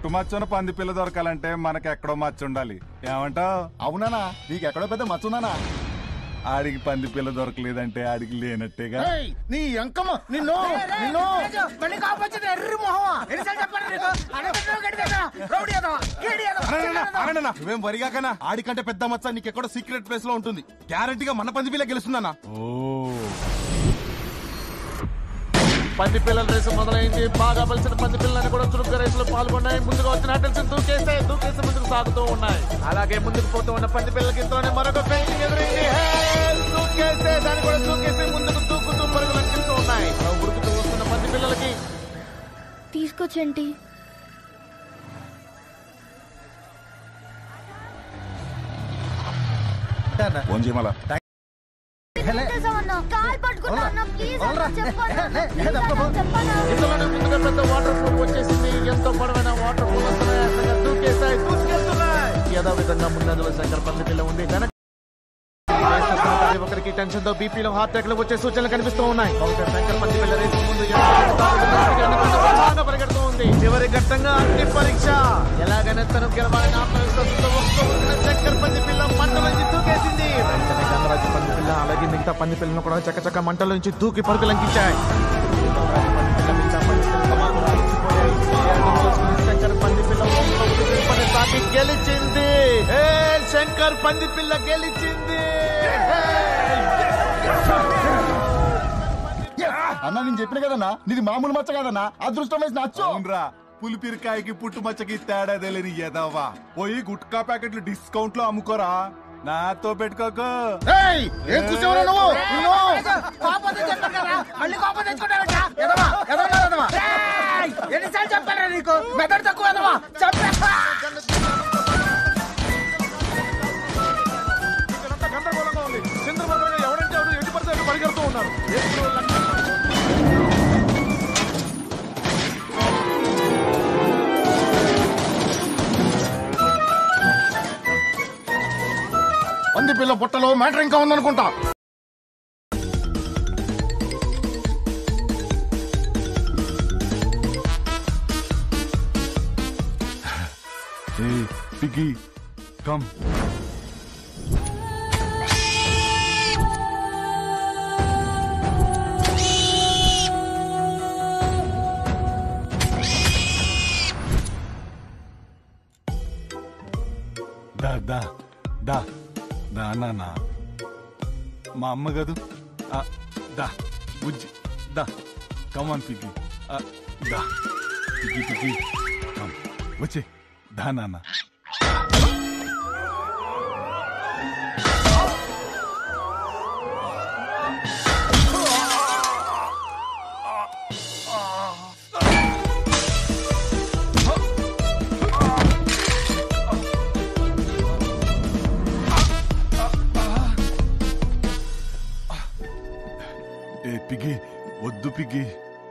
మచ్చున పంది పిల్ల దొరకాలంటే మనకి ఎక్కడో మచ్చ ఉండాలి ఏమంటావ్ అవునానా నీకు ఎక్కడో పెద్ద మచ్చున్నానా ఆడికి పంది పిల్ల దొరకలేదంటే ఆడికి లేనట్టేగా ఏయ్, నీ ఎంకమ్మ నిన్ను నిన్ను మళ్ళీ కాపొచ్చింది ఎర్రి మొహమా ఎన్నిసార్లు చెప్పాలి నీకు అడగట్టు గడిగేదా రౌడీ ఏదో కేడి ఏదో నువ్వేం వరిగాకనా ఆడికంటే పెద్ద మచ్చ నీకెక్కడో సీక్రెట్ ప్లేస్ లో ఉంటుంది గ్యారంటీగా మన పంది పిల్ల గెలుస్తుందన్నా ఓ పంది పిల్లల రేసు మొదలైంది బాగా బలిసిన పంది పిల్లలని కూడా చురుగ్గా రేసులో పాల్గొన్నాయి ముందుగా వచ్చిన హెటల్స్ దూకేస్తే దూకేసి ముందుకు సాగుతూ ఉన్నాయి అలాగే ముందుకు పోతూ ఉన్న పంది పిల్లలకి ఇంతలోనే మరొక ఫెయింటింగ్ ఎదురైంది హే! దూకేస్తే దాన్ని కూడా దూకేసి ముందుకు దూకుతూ పరుగులు అందిస్తూ ఉన్నాయి అలా ఉరుకుతూ వస్తున్న పంది పిల్లలకి తీసుకొచ్చండి ఫోన్ చేయమలా కాల్ పట్టుకున్నా అన్న ప్లీజ్ అన్న చెప్పన్నా చెప్పన్నా ఇంతలోనే ముందుగా పెద్ద వాటర్ ఫాల్ వచ్చేసింది ఎంతో పొడవైన వాటర్ ఫాల్ వస్తున్నాయి అక్కడ దూకేస్తాయి దూసుకెళ్తున్నాయి ఏదో విధంగా ముందంజలో శంకర్ పంది పిల్ల ఉంది వెనక రేస్ చేస్తున్న ప్రతి ఒక్కరికి టెన్షన్ తో బీపీలో హార్ట్ అటాక్ వచ్చే సూచనలు కనిపిస్తూ ఉన్నాయి బహుశా శంకర్ పంది పిల్ల రేసు ముందు ఎంత బాగుంది, ఎంత బాగా పరిగెడుతూ ఉంది చివరి ఘట్టంగా అగ్ని పరీక్ష ఎలాగైనా తను గెలవాలని ఆత్మవిశ్వాసంతో వస్తూ ఉన్న శంకర్ పంది పిల్ల మంటల నుంచి దూకేసింది వెంటనే గంగరాజు పంది పిల్ల అలాగే మిగతా పంది పిల్లను కూడా చకచక మంటల నుంచి దూకి పరుగు లంకించాయి శంకర్ పంది పిల్ల ఒక్క ఉరికి పని సాటి గెలిచింది ఏ శంకర్ పంది పిల్ల గెలిచింది అన్న నేను చెప్పిన కదన్నా నీది మామూలు మచ్చ కదన్నా అదృష్టం వేసి నచ్చు అవునరా పులిపిరికాయకి పుట్టు మచ్చకి తేడా తెలియని ఎదవా పోయి గుట్కా ప్యాకెట్లు డిస్కౌంట్ లో అమ్ముకోరా నాతో పెట్టుకోకు ఏయ్, ఏం కూర్చోవరా నువ్వు నిన్ను కోపం తెచ్చుకుంటారు కదా మళ్ళీ కోపం తెచ్చుకుంటారట ఎదవా ఎదవా ఎదవా ఏయ్! ఎన్నిసార్లు చెప్పారా నీకు మెదడు తక్కువ ఎదవా చెప్పా ఇక్కడంతా గందరగోళంగా ఉంది చంద్రబాబు ఎవరంటే ఎవరు ఎటు పడితే అటు పరిగెడుతూ ఉన్నారు పంది పిల్ల పుట్టలో మ్యాటర్ ఇంకా ఉందనుకుంటా Hey, Piggy, come. దా దా దా దా నాన్న మా అమ్మ కదూ ఆ, దా బుజ్జి దా కమాన్ పిగ్గి ఆ, దా పిగ్గి పిగ్గి కమ్ వచ్చే దా నాన్న ఏ పిగ్గి వద్దు పిగ్గి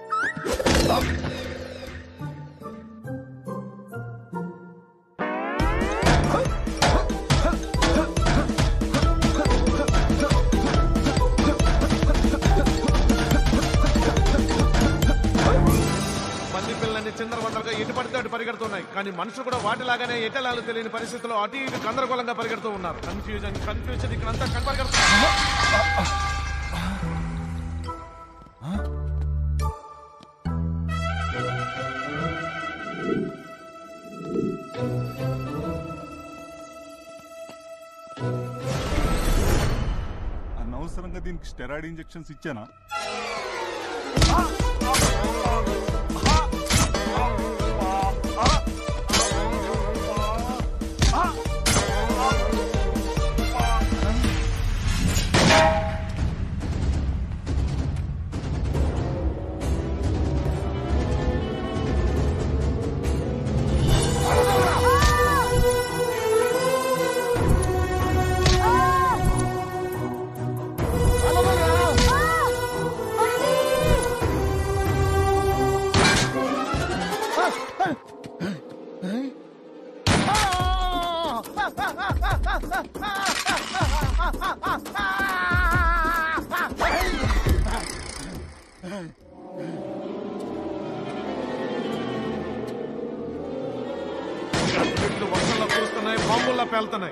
పంది పిల్లల్ని చిందరవందరగా ఎటు పడితే అటు పరిగెడుతున్నాయి కానీ మనుషులు కూడా వాటిలాగానే ఎటలాలు తెలియని పరిస్థితుల్లో అటు ఇటు గందరగోళంగా పరిగెడుతూ ఉన్నారు కన్ఫ్యూజన్ కన్ఫ్యూజన్ ఇక్కడంతా కనపరిగెడుతున్నారు అనవసరంగా దీనికి స్టెరాయిడ్ ఇంజెక్షన్స్ ఇచ్చానా ఆ! వెళ్తున్నాయి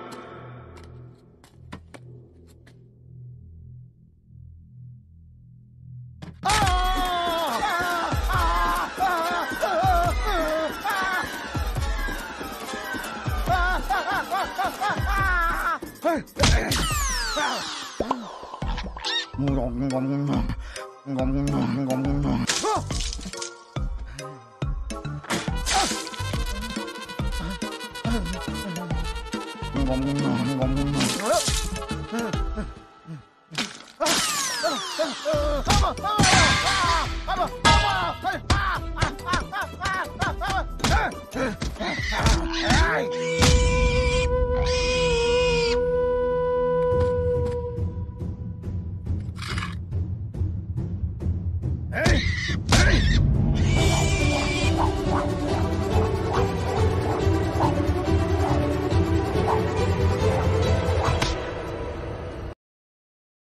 ఏయ్! ఏయ్!